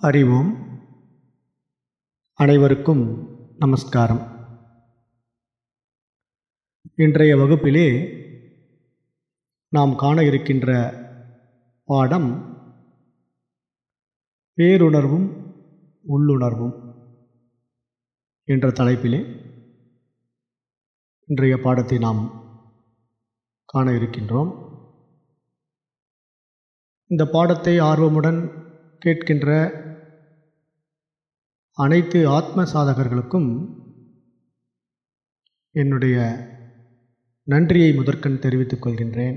அறிவோம் அனைவருக்கும் நமஸ்காரம் இன்றைய வகுப்பிலே நாம் காண இருக்கின்ற பாடம் பேருணர்வும் உள்ளுணர்வும் என்ற தலைப்பிலே இன்றைய பாடத்தை நாம் காண இருக்கின்றோம் இந்த பாடத்தை ஆர்வமுடன் கேட்கின்ற அனைத்து ஆத்ம சாதகர்களுக்கும் என்னுடைய நன்றியை முதற்கண் தெரிவித்துக் கொள்கின்றேன்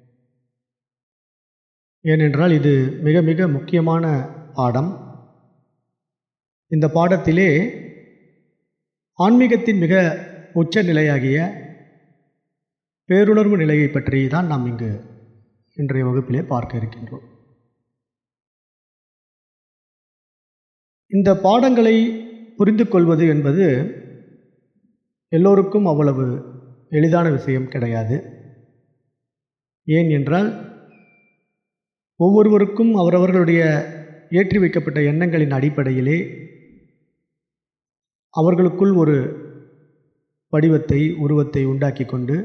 ஏனென்றால் இது மிக மிக முக்கியமான பாடம் இந்த பாடத்திலே ஆன்மீகத்தின் மிக உச்ச நிலையாகிய பேருணர்வு நிலையை பற்றி தான் நாம் இங்கு இன்றைய வகுப்பிலே பார்க்க இருக்கின்றோம் இந்த பாடங்களை புரிந்து கொள்வது என்பது எல்லோருக்கும் அவ்வளவு எளிதான விஷயம் கிடையாது ஏன் என்றால் ஒவ்வொருவருக்கும் அவரவர்களுடைய ஏற்றி வைக்கப்பட்ட எண்ணங்களின் அடிப்படையிலே அவர்களுக்குள் ஒரு வடிவத்தை உருவத்தை உண்டாக்கி கொண்டு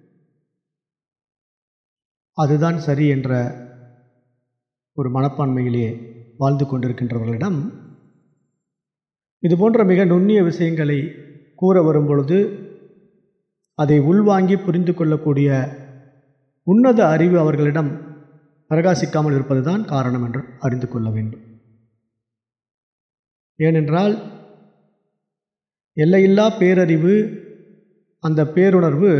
அதுதான் சரி என்ற ஒரு மனப்பான்மையிலே வாழ்ந்து கொண்டிருக்கின்றவர்களிடம் இது போன்ற மிக நுண்ணிய விஷயங்களை கூற வரும்பொழுது அதை உள்வாங்கி புரிந்து கொள்ளக்கூடிய உன்னத அறிவு அவர்களிடம் பிரகாசிக்காமல் இருப்பதுதான் காரணம் என்று அறிந்து கொள்ள வேண்டும் ஏனென்றால் எல்லையில்லா பேரறிவு அந்த பேருணர்வு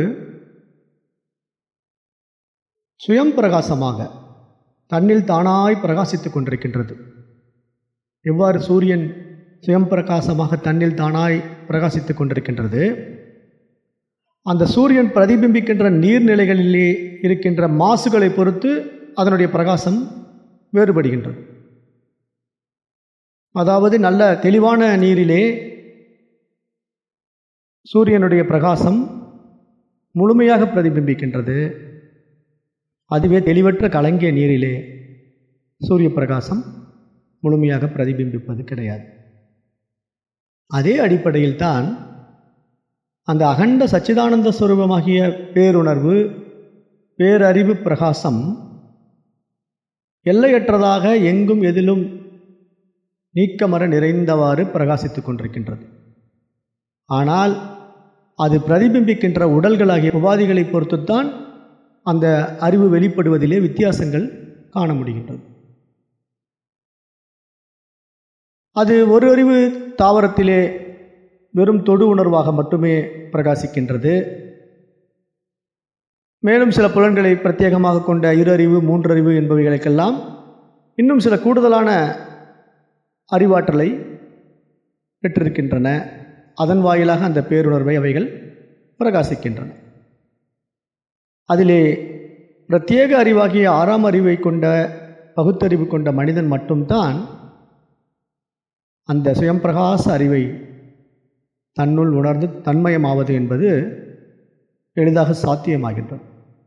சுயம் பிரகாசமாக தன்னில் தானாய் பிரகாசித்து கொண்டிருக்கின்றது எவ்வாறு சூரியன் சுயம் பிரகாசமாக தன்னில் தானாய் பிரகாசித்து கொண்டிருக்கின்றது அந்த சூரியன் பிரதிபிம்பிக்கின்ற நீர்நிலைகளிலே இருக்கின்ற மாசுகளை பொறுத்து அதனுடைய பிரகாசம் வேறுபடுகின்றது அதாவது நல்ல தெளிவான நீரிலே சூரியனுடைய பிரகாசம் முழுமையாக பிரதிபிம்பிக்கின்றது அதுவே தெளிவற்ற கலங்கிய நீரிலே சூரிய பிரகாசம் முழுமையாக பிரதிபிம்பிப்பது கிடையாது அதே அடிப்படையில் தான் அந்த அகண்ட சச்சிதானந்த ஸ்வரூபமாகிய பேருணர்வு பேரறிவு பிரகாசம் எல்லையற்றதாக எங்கும் எதிலும் நீக்கமர நிறைந்தவாறு பிரகாசித்து கொண்டிருக்கின்றது ஆனால் அது பிரதிபிம்பிக்கின்ற உடல்களாகிய உபாதிகளை பொறுத்துத்தான் அந்த அறிவு வெளிப்படுவதிலே வித்தியாசங்கள் காண முடிகின்றது அது ஒரு அறிவு தாவரத்திலே வெறும் தொடு உணர்வாக மட்டுமே பிரகாசிக்கின்றது மேலும் சில புலன்களை பிரத்யேகமாக கொண்ட இரு அறிவு மூன்றறிவு என்பவைகளுக்கெல்லாம் இன்னும் சில கூடுதலான அறிவாற்றலை பெற்றிருக்கின்றன அதன் வாயிலாக அந்த பேருணர்வை அவைகள் பிரகாசிக்கின்றன அதிலே பிரத்யேக அறிவாகிய ஆறாம் அறிவை கொண்ட பகுத்தறிவு கொண்ட மனிதன் மட்டும்தான் அந்த சுயம்பிரகாச அறிவை தன்னுள் உணர்ந்து தன்மயமாவது என்பது எளிதாக சாத்தியமாகின்றது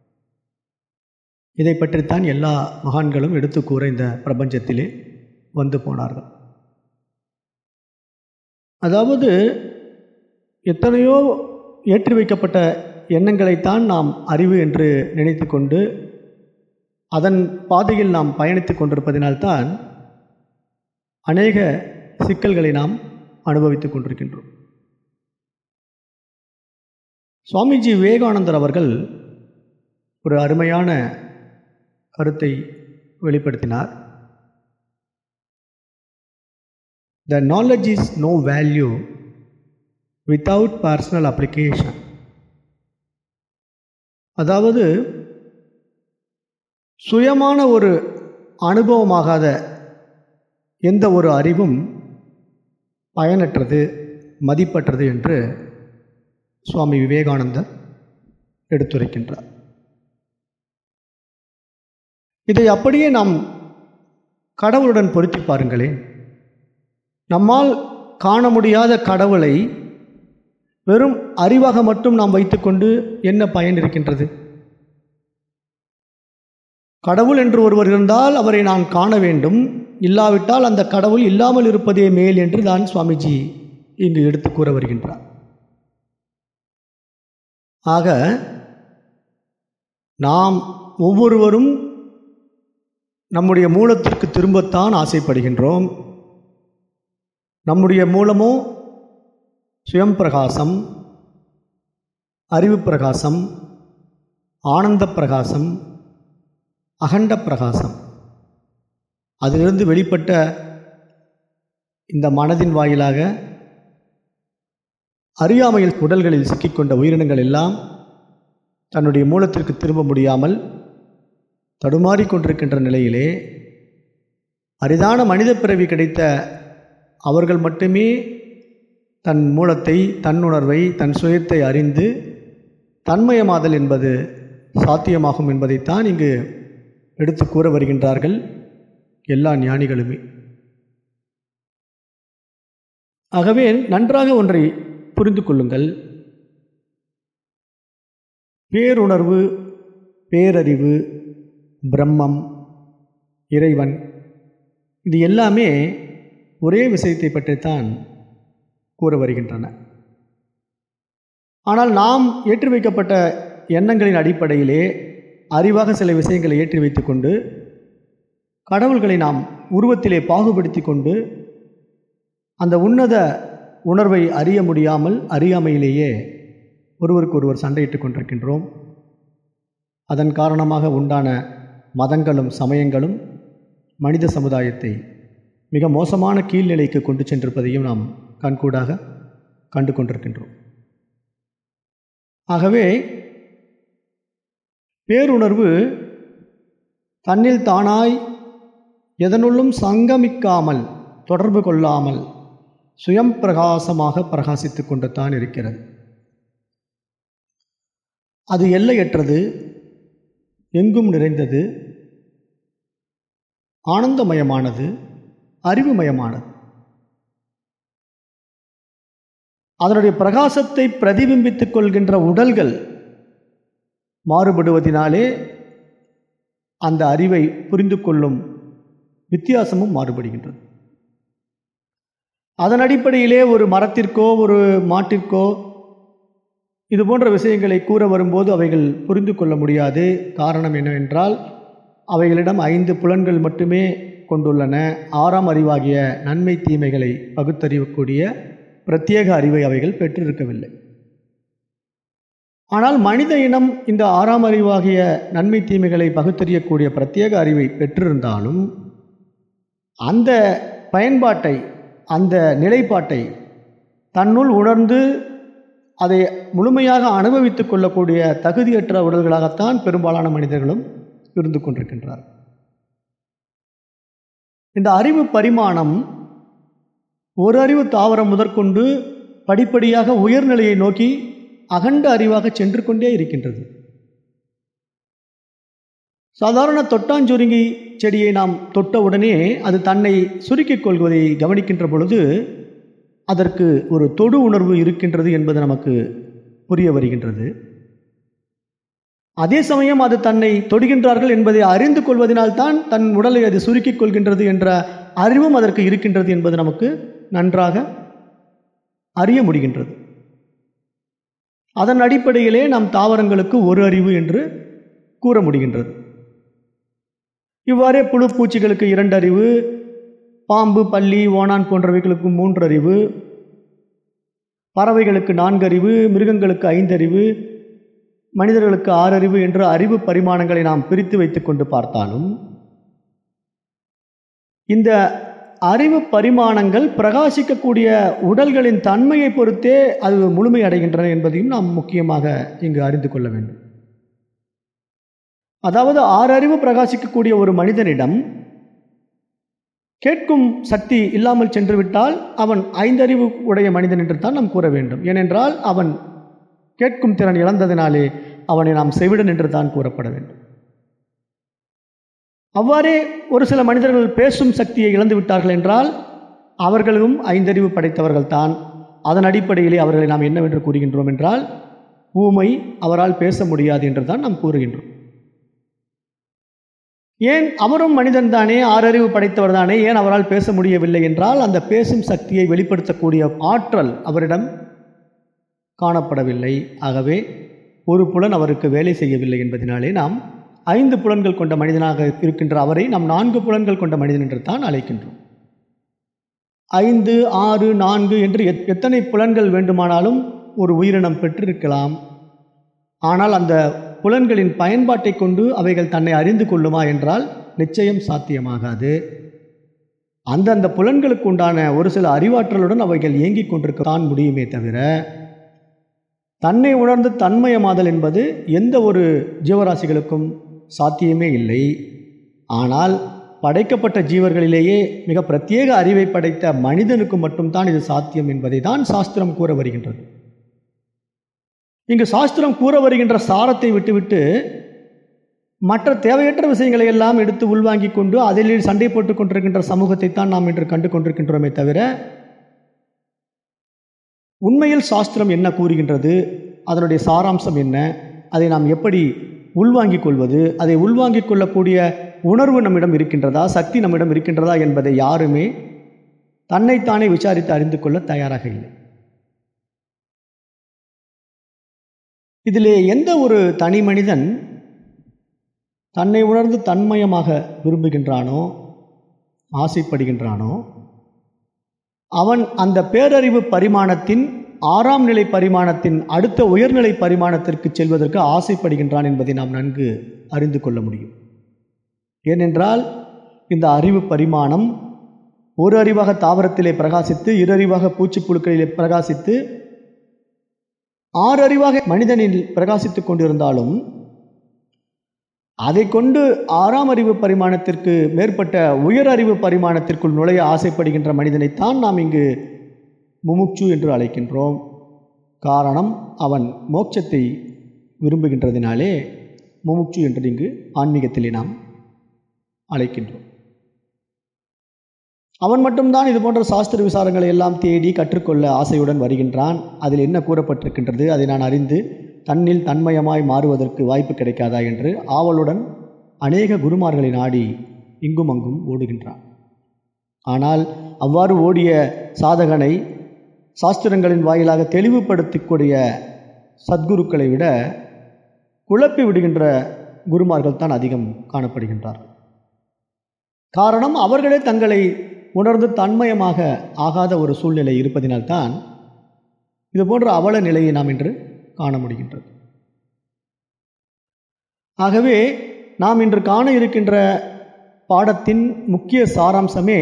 இதை பற்றித்தான் எல்லா மகான்களும் எடுத்து கூற இந்த பிரபஞ்சத்திலே வந்து போனார்கள் அதாவது எத்தனையோ ஏற்றி வைக்கப்பட்ட எண்ணங்களைத்தான் நாம் அறிவு என்று நினைத்து கொண்டு அதன் பாதையில் நாம் பயணித்து கொண்டிருப்பதினால்தான் அநேக சிக்கல்களை நாம் அனுபவித்துக் கொண்டிருக்கின்றோம் சுவாமிஜி விவேகானந்தர் அவர்கள் ஒரு அருமையான கருத்தை வெளிப்படுத்தினார் the knowledge is no value without personal application அதாவது சுயமான ஒரு அனுபவமாகாத எந்த ஒரு அறிவும் பயனற்றது மதிப்பற்றது என்று சுவாமி விவேகானந்தர் எடுத்துரைக்கின்றார் இதை அப்படியே நாம் கடவுளுடன் பொருத்தி பாருங்களேன் நம்மால் காண முடியாத கடவுளை வெறும் அறிவாக மட்டும் நாம் வைத்துக்கொண்டு என்ன பயன் இருக்கின்றது கடவுள் என்று ஒருவர் இருந்தால் அவரை நான் காண வேண்டும் இல்லாவிட்டால் அந்த கடவுள் இல்லாமல் இருப்பதே மேல் என்று தான் சுவாமிஜி இங்கு எடுத்து கூற வருகின்றார் ஆக நாம் ஒவ்வொருவரும் நம்முடைய மூலத்திற்கு திரும்பத்தான் ஆசைப்படுகின்றோம் நம்முடைய மூலமோ சுயம் பிரகாசம் அறிவு பிரகாசம் ஆனந்த பிரகாசம் அகண்ட பிரகாசம் அதிலிருந்து வெளிப்பட்ட இந்த மனதின் வாயிலாக அறியாமையில் உடல்களில் சிக்கிக்கொண்ட உயிரினங்கள் எல்லாம் தன்னுடைய மூலத்திற்கு திரும்ப முடியாமல் தடுமாறிக் கொண்டிருக்கின்ற நிலையிலே அரிதான மனித பிறவி கிடைத்த அவர்கள் மட்டுமே தன் மூலத்தை தன்னுணர்வை தன் சுயத்தை அறிந்து தன்மயமாதல் என்பது சாத்தியமாகும் என்பதைத்தான் இங்கு எடுத்து கூற வருகின்றார்கள் எல்லா ஞானிகளுமே ஆகவே நன்றாக ஒன்றை புரிந்து கொள்ளுங்கள் பேருணர்வு பேரறிவு பிரம்மம் இறைவன் இது எல்லாமே ஒரே விஷயத்தை பற்றித்தான் கூற வருகின்றன ஆனால் நாம் ஏற்றி வைக்கப்பட்ட எண்ணங்களின் அடிப்படையிலே அறிவாக சில விஷயங்களை ஏற்றி வைத்துக்கொண்டு கடவுள்களை நாம் உருவத்திலே பாகுபடுத்தி கொண்டு அந்த உன்னத உணர்வை அறிய முடியாமல் அறியாமையிலேயே ஒருவருக்கு ஒருவர் சண்டையிட்டுக் கொண்டிருக்கின்றோம் அதன் காரணமாக உண்டான மதங்களும் சமயங்களும் மனித சமுதாயத்தை மிக மோசமான கீழ்நிலைக்கு கொண்டு சென்றிருப்பதையும் நாம் கண்கூடாக கண்டு கொண்டிருக்கின்றோம் ஆகவே பேருணர்வு தன்னில் தானாய் எதனுள்ளும் சங்கமிக்காமல் தொடர்பு கொள்ளாமல் சுயம் பிரகாசமாக பிரகாசித்து கொண்டு தான் இருக்கிறது அது எல்லையற்றது எங்கும் நிறைந்தது ஆனந்தமயமானது அறிவுமயமானது அதனுடைய பிரகாசத்தை பிரதிபிம்பித்துக் கொள்கின்ற உடல்கள் மாறுபடுவதினாலே அந்த அறிவை புரிந்து கொள்ளும் வித்தியாசமும் மாறுபடுகின்றது அதன் அடிப்படையிலே ஒரு மரத்திற்கோ ஒரு மாட்டிற்கோ இது போன்ற விஷயங்களை கூற வரும்போது அவைகள் புரிந்து கொள்ள முடியாது காரணம் என்னவென்றால் அவைகளிடம் ஐந்து புலன்கள் மட்டுமே கொண்டுள்ளன ஆறாம் அறிவாகிய நன்மை தீமைகளை பகுத்தறியக்கூடிய பிரத்யேக அறிவை அவைகள் பெற்றிருக்கவில்லை ஆனால் மனித இனம் இந்த ஆறாம் அறிவாகிய நன்மை தீமைகளை பகுத்தறியக்கூடிய பிரத்யேக அறிவை பெற்றிருந்தாலும் அந்த பயன்பாட்டை அந்த நிலைப்பாட்டை தன்னுள் உணர்ந்து அதை முழுமையாக அனுபவித்துக் கொள்ளக்கூடிய தகுதியற்ற உடல்களாகத்தான் பெரும்பாலான மனிதர்களும் இருந்து கொண்டிருக்கின்றார் இந்த அறிவு பரிமாணம் ஒரு அறிவு தாவரம் முதற்கொண்டு படிப்படியாக உயர்நிலையை நோக்கி அகண்ட அறிவாக சென்று கொண்டே இருக்கின்றது சாதாரண தொட்டாஞ்சுருங்கி செடியை நாம் தொட்டவுடனே அது தன்னை சுருக்கிக் கொள்வதை கவனிக்கின்ற பொழுது அதற்கு ஒரு தொடு உணர்வு இருக்கின்றது என்பது நமக்கு புரிய வருகின்றது அதே சமயம் அது தன்னை தொடுகின்றார்கள் என்பதை அறிந்து கொள்வதனால்தான் தன் உடலை அது சுருக்கிக் கொள்கின்றது என்ற அறிவும் அதற்கு இருக்கின்றது என்பது நமக்கு நன்றாக அறிய முடிகின்றது அதன் அடிப்படையிலே நம் தாவரங்களுக்கு ஒரு அறிவு என்று கூற முடிகின்றது இவ்வாறே புழு பூச்சிகளுக்கு இரண்டு அறிவு பாம்பு பல்லி ஓணான் போன்றவைகளுக்கு மூன்று அறிவு பறவைகளுக்கு நான்கு அறிவு மிருகங்களுக்கு ஐந்து அறிவு மனிதர்களுக்கு ஆறு அறிவு என்ற அறிவு பரிமாணங்களை நாம் பிரித்து வைத்துக்கொண்டு பார்த்தாலும் இந்த அறிவு பரிமாணங்கள் பிரகாசிக்கக்கூடிய உடல்களின் தன்மையை பொறுத்தே அது முழுமை அடைகின்றன என்பதையும் நாம் முக்கியமாக இங்கு அறிந்து கொள்ள வேண்டும் அதாவது ஆறு அறிவு பிரகாசிக்கக்கூடிய ஒரு மனிதனிடம் கேட்கும் சக்தி இல்லாமல் சென்று விட்டால் அவன் ஐந்தறிவு உடைய மனிதன் என்று தான் நாம் கூற வேண்டும் ஏனென்றால் அவன் கேட்கும் திறன் இழந்ததினாலே அவனை நாம் செவிடன் என்று தான் கூறப்பட வேண்டும் அவ்வாறே ஒரு சில மனிதர்கள் பேசும் சக்தியை இழந்து விட்டார்கள் என்றால் அவர்களும் ஐந்தறிவு படைத்தவர்கள் தான் அதன் அடிப்படையிலே அவர்களை நாம் என்னவென்று கூறுகின்றோம் என்றால் ஊமை அவரால் பேச முடியாது என்று தான் நாம் கூறுகின்றோம் ஏன் அவரும் மனிதன் தானே ஆறறிவு படைத்தவர் தானே ஏன் அவரால் பேச முடியவில்லை என்றால் அந்த பேசும் சக்தியை வெளிப்படுத்தக்கூடிய ஆற்றல் அவரிடம் காணப்படவில்லை ஆகவே ஒரு புலன் அவருக்கு வேலை செய்யவில்லை என்பதனாலே நாம் ஐந்து புலன்கள் கொண்ட மனிதனாக இருக்கின்ற அவரை நாம் நான்கு புலன்கள் கொண்ட மனிதன் என்று தான் அழைக்கின்றோம் ஐந்து ஆறு நான்கு என்று எத்- எத்தனை புலன்கள் வேண்டுமானாலும் ஒரு உயிரினம் பெற்றிருக்கலாம் ஆனால் அந்த புலன்களின் பயன்பாட்டை கொண்டு அவைகள் தன்னை அறிந்து கொள்ளுமா என்றால் நிச்சயம் சாத்தியமாகாது அந்தந்த புலன்களுக்கு உண்டான ஒரு சில அறிவாற்றலுடன் அவைகள் இயங்கிக் கொண்டிருக்கத்தான் முடியுமே தவிர தன்னை உணர்ந்து தன்மயமாதல் என்பது எந்த ஒரு ஜீவராசிகளுக்கும் சாத்தியமே இல்லை ஆனால் படைக்கப்பட்ட ஜீவர்களிலேயே மிக பிரத்யேக அறிவை படைத்த மனிதனுக்கு மட்டும்தான் இது சாத்தியம் என்பதை தான் சாஸ்திரம் கூற வருகின்றது இங்கு சாஸ்திரம் கூற வருகின்ற சாரத்தை விட்டுவிட்டு மற்ற தேவையற்ற விஷயங்களை எல்லாம் எடுத்து உள்வாங்கிக் கொண்டு அதில் சண்டை போட்டுக் கொண்டிருக்கின்ற சமூகத்தை தான் நாம் இன்று கண்டு கொண்டிருக்கின்றோமே தவிர உண்மையில் சாஸ்திரம் என்ன கூறுகின்றது அதனுடைய சாராம்சம் என்ன அதை நாம் எப்படி உள்வாங்கிக் கொள்வது அதை உள்வாங்கிக் கொள்ளக்கூடிய உணர்வு நம்மிடம் இருக்கின்றதா சக்தி நம்மிடம் இருக்கின்றதா என்பதை யாருமே தன்னைத்தானே விசாரித்து அறிந்து கொள்ள தயாராக இல்லை இதிலே எந்த ஒரு தனி மனிதன் தன்னை உணர்ந்து தன்மயமாக விரும்புகின்றானோ ஆசைப்படுகின்றானோ அவன் அந்த பேரறிவு பரிமாணத்தின் ஆறாம் நிலை பரிமாணத்தின் அடுத்த உயர்நிலை பரிமாணத்திற்கு செல்வதற்கு ஆசைப்படுகின்றான் என்பதை நாம் நன்கு அறிந்து கொள்ள முடியும் ஏனென்றால் இந்த அறிவு பரிமாணம் ஒரு அறிவாக தாவரத்திலே பிரகாசித்து இரு அறிவாக பூச்சிப்புழுக்களிலே பிரகாசித்து ஆறு அறிவாக மனிதனில் பிரகாசித்துக் கொண்டிருந்தாலும் அதை கொண்டு ஆறாம் அறிவு பரிமாணத்திற்கு மேற்பட்ட உயர் அறிவு பரிமாணத்திற்குள் நுழைய ஆசைப்படுகின்ற மனிதனைத்தான் நாம் இங்கு முமுட்சு என்று அழைக்கின்றோம் காரணம் அவன் மோட்சத்தை விரும்புகின்றதினாலே முமுட்சு என்று இங்கு ஆன்மீகத்திலே நாம் அழைக்கின்றோம் அவன் மட்டும்தான் இது போன்ற சாஸ்திர விசாரங்களை எல்லாம் தேடி கற்றுக்கொள்ள ஆசையுடன் வருகின்றான் அதில் என்ன கூறப்பட்டிருக்கின்றது அதை நான் அறிந்து தன்னில் தன்மயமாய் மாறுவதற்கு வாய்ப்பு கிடைக்காதா என்று ஆவலுடன் அநேக குருமார்களை நாடி இங்கும் அங்கும் ஓடுகின்றான் ஆனால் அவ்வாறு ஓடிய சாதகனை சாஸ்திரங்களின் வாயிலாக தெளிவுபடுத்தக்கூடிய சத்குருக்களை விட குழப்பி விடுகின்ற குருமார்கள் தான் அதிகம் காணப்படுகின்றார்கள் காரணம் அவர்களே தங்களை உணர்ந்து தன்மயமாக ஆகாத ஒரு சூழ்நிலை இருப்பதினால்தான் இது போன்ற அவல நிலையை நாம் இன்று காண முடிகின்றது ஆகவே நாம் இன்று காண இருக்கின்ற பாடத்தின் முக்கிய சாராம்சமே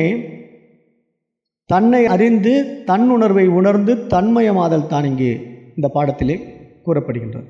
தன்னை அறிந்து தன்னுணர்வை உணர்ந்து தன்மயமாதல் தான் இங்கே இந்த பாடத்திலே கூறப்படுகின்றது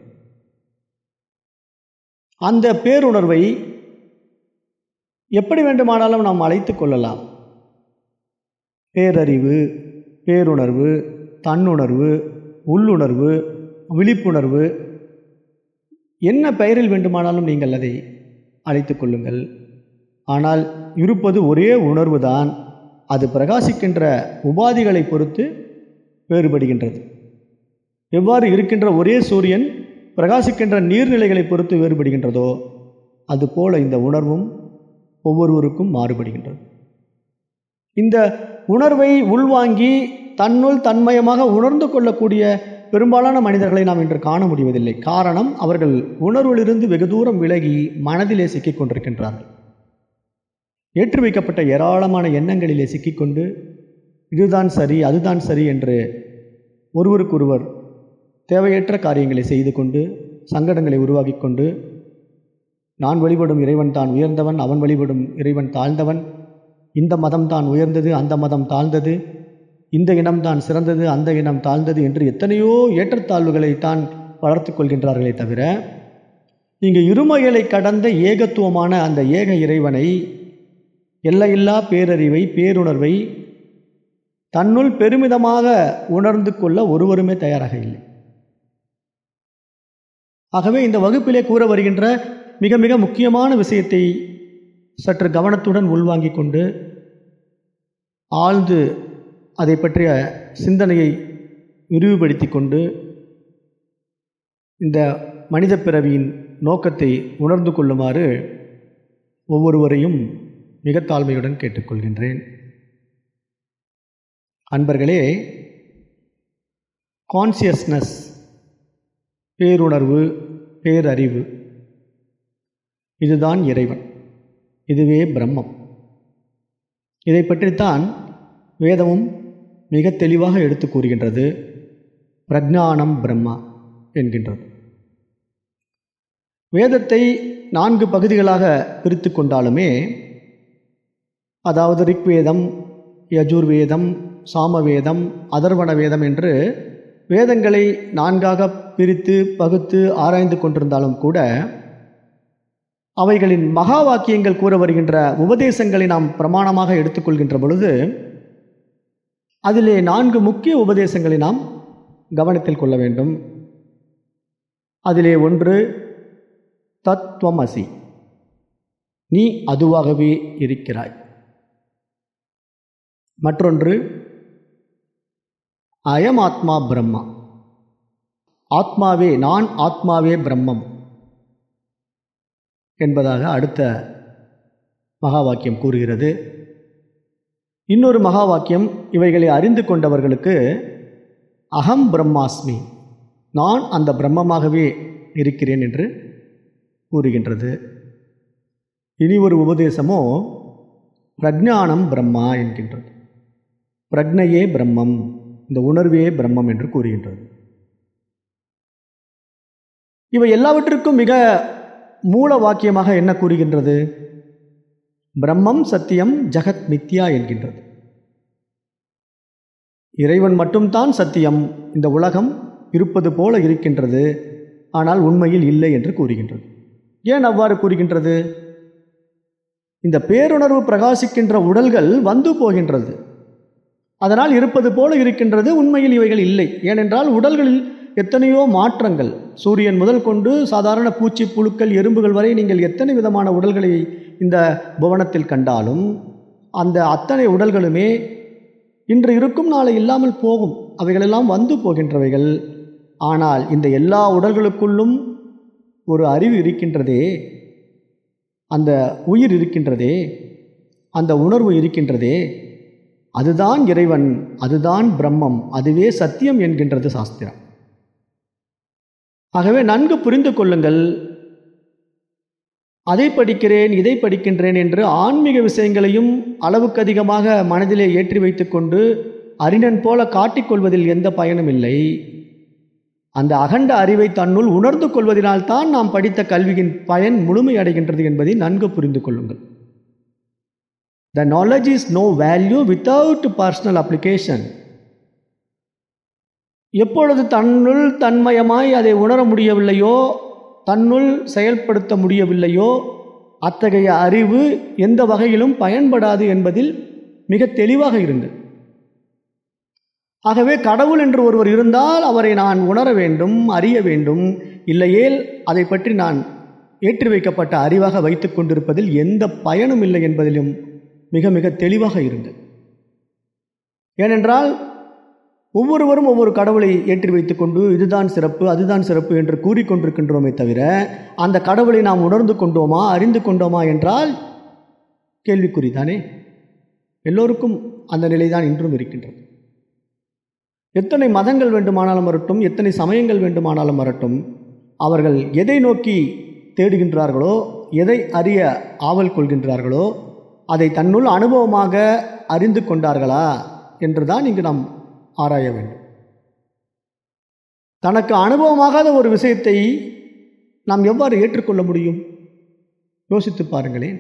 அந்த பேருணர்வை எப்படி வேண்டுமானாலும் நாம் அழைத்து கொள்ளலாம் பேரறிவு பேருணர்வு தன்னுணர்வு உள்ளுணர்வு விழிப்புணர்வு என்ன பெயரில் வேண்டுமானாலும் நீங்கள் அதை அழைத்து கொள்ளுங்கள் ஆனால் இருப்பது ஒரே உணர்வு தான் அது பிரகாசிக்கின்ற உபாதிகளை பொறுத்து வேறுபடுகின்றது எவ்வாறு இருக்கின்ற ஒரே சூரியன் பிரகாசிக்கின்ற நீர்நிலைகளை பொறுத்து வேறுபடுகின்றதோ அதுபோல இந்த உணர்வும் ஒவ்வொருவருக்கும் மாறுபடுகின்றது இந்த உணர்வை உள்வாங்கி தன்னுள் தன்மயமாக உணர்ந்து கொள்ளக்கூடிய பெரும்பாலான மனிதர்களை நாம் இன்று காண முடிவதில்லை காரணம் அவர்கள் உணர்விலிருந்து வெகு தூரம் விலகி மனதிலே சிக்கிக் கொண்டிருக்கின்றார்கள் ஏற்றி வைக்கப்பட்ட ஏராளமான எண்ணங்களிலே சிக்கிக்கொண்டு இதுதான் சரி அதுதான் சரி என்று ஒருவருக்கொருவர் தேவையற்ற காரியங்களை செய்து கொண்டு சங்கடங்களை உருவாக்கி கொண்டு நான் வழிபடும் இறைவன் தான் உயர்ந்தவன் அவன் வழிபடும் இறைவன் தாழ்ந்தவன் இந்த மதம் தான் உயர்ந்தது அந்த மதம் தாழ்ந்தது இந்த இனம்தான் சிறந்தது அந்த இனம் தாழ்ந்தது என்று எத்தனையோ ஏற்றத்தாழ்வுகளை தான் வளர்த்து கொள்கின்றார்களே தவிர இங்கு இருமைகளை கடந்த ஏகத்துவமான அந்த ஏக இறைவனை எல்லையில்லா பேரறிவை பேருணர்வை தன்னுள் பெருமிதமாக உணர்ந்து கொள்ள ஒருவருமே தயாராக இல்லை ஆகவே இந்த வகுப்பிலே கூற வருகின்ற மிக மிக முக்கியமான விஷயத்தை சற்று கவனத்துடன் உள்வாங்கிக் கொண்டு ஆழ்ந்து அதை பற்றிய சிந்தனையை விரிவுபடுத்தி கொண்டு இந்த மனித பிறவியின் நோக்கத்தை உணர்ந்து கொள்ளுமாறு ஒவ்வொருவரையும் மிக தாழ்மையுடன் கேட்டுக்கொள்கின்றேன் அன்பர்களே கான்சியஸ்னஸ் பேருணர்வு பேரறிவு இதுதான் இறைவன் இதுவே பிரம்மம் இதை பற்றித்தான் வேதமும் மிக தெளிவாக எடுத்து கூறுகின்றது பிரஜானம் பிரம்மா என்கின்றது வேதத்தை நான்கு பகுதிகளாக பிரித்து கொண்டாலுமே அதாவது ரிக்வேதம் யஜுர்வேதம் சாமவேதம் அதர்வண வேதம் என்று வேதங்களை நான்காக பிரித்து பகுத்து ஆராய்ந்து கொண்டிருந்தாலும் கூட அவைகளின் மகா வாக்கியங்கள் கூற வருகின்ற உபதேசங்களை நாம் பிரமாணமாக எடுத்துக்கொள்கின்ற பொழுது அதிலே நான்கு முக்கிய உபதேசங்களை நாம் கவனத்தில் கொள்ள வேண்டும் அதிலே ஒன்று தத்துவமசி நீ அதுவாகவே இருக்கிறாய் மற்றொன்று அயம் ஆத்மா பிரம்மா ஆத்மாவே நான் ஆத்மாவே பிரம்மம் என்பதாக அடுத்த மகா வாக்கியம் கூறுகிறது இன்னொரு மகா வாக்கியம் இவைகளை அறிந்து கொண்டவர்களுக்கு அகம் பிரம்மாஸ்மி நான் அந்த பிரம்மமாகவே இருக்கிறேன் என்று கூறுகின்றது இனி ஒரு உபதேசமோ பிரஜானம் பிரம்மா என்கின்றது பிரக்னையே பிரம்மம் இந்த உணர்வே பிரம்மம் என்று கூறுகின்றது இவை எல்லாவற்றிற்கும் மிக மூல வாக்கியமாக என்ன கூறுகின்றது பிரம்மம் சத்தியம் ஜகத் மித்யா என்கின்றது இறைவன் மட்டும்தான் சத்தியம் இந்த உலகம் இருப்பது போல இருக்கின்றது ஆனால் உண்மையில் இல்லை என்று கூறுகின்றது ஏன் அவ்வாறு கூறுகின்றது இந்த பேருணர்வு பிரகாசிக்கின்ற உடல்கள் வந்து போகின்றது அதனால் இருப்பது போல இருக்கின்றது உண்மையில் இவைகள் இல்லை ஏனென்றால் உடல்களில் எத்தனையோ மாற்றங்கள் சூரியன் முதல் கொண்டு சாதாரண பூச்சி புழுக்கள் எறும்புகள் வரை நீங்கள் எத்தனை விதமான உடல்களை இந்த புவனத்தில் கண்டாலும் அந்த அத்தனை உடல்களுமே இன்று இருக்கும் நாளை இல்லாமல் போகும் அவைகளெல்லாம் வந்து போகின்றவைகள் ஆனால் இந்த எல்லா உடல்களுக்குள்ளும் ஒரு அறிவு இருக்கின்றதே அந்த உயிர் இருக்கின்றதே அந்த உணர்வு இருக்கின்றதே அதுதான் இறைவன் அதுதான் பிரம்மம் அதுவே சத்தியம் என்கின்றது சாஸ்திரம் ஆகவே நன்கு புரிந்து கொள்ளுங்கள் அதை படிக்கிறேன் இதை படிக்கின்றேன் என்று ஆன்மீக விஷயங்களையும் அளவுக்கு அதிகமாக மனதிலே ஏற்றி வைத்துக்கொண்டு அறிஞன் போல காட்டிக்கொள்வதில் எந்த பயனும் இல்லை அந்த அகண்ட அறிவை தன்னுள் உணர்ந்து கொள்வதனால்தான் நாம் படித்த கல்வியின் பயன் முழுமையடைகின்றது என்பதை நன்கு புரிந்து கொள்ளுங்கள் the knowledge is no value without personal application எப்பொழுது தன்னுள் தன்மயமாய் அதை உணர முடியவில்லையோ தன்னுள் செயல்படுத்த முடியவில்லையோ அத்தகைய அறிவு எந்த வகையிலும் பயன்படாது என்பதில் மிக தெளிவாக இருங்கள் ஆகவே கடவுள் என்று ஒருவர் இருந்தால் அவரை நான் உணர வேண்டும் அறிய வேண்டும் இல்லையேல் அதை பற்றி நான் ஏற்றி வைக்கப்பட்ட அறிவாக வைத்து கொண்டிருப்பதில் எந்த பயனும் இல்லை என்பதிலும் மிக மிக தெளிவாக இருங்கள் ஏனென்றால் ஒவ்வொருவரும் ஒவ்வொரு கடவுளை ஏற்றி வைத்துக்கொண்டு இதுதான் சிறப்பு அதுதான் சிறப்பு என்று கூறிக்கொண்டிருக்கின்றோமே தவிர அந்த கடவுளை நாம் உணர்ந்து கொண்டோமா அறிந்து கொண்டோமா என்றால் கேள்விக்குறிதானே எல்லோருக்கும் அந்த நிலைதான் இன்றும் இருக்கின்றது எத்தனை மதங்கள் வேண்டுமானாலும் வரட்டும் எத்தனை சமயங்கள் வேண்டுமானாலும் வரட்டும் அவர்கள் எதை நோக்கி தேடுகின்றார்களோ எதை அறிய ஆவல் கொள்கின்றார்களோ அதை தன்னுள் அனுபவமாக அறிந்து கொண்டார்களா என்றுதான் இங்கு நாம் ஆராய வேண்டும் தனக்கு அனுபவமாகாத ஒரு விஷயத்தை நாம் எவ்வாறு ஏற்றுக்கொள்ள முடியும் யோசித்து பாருங்களேன்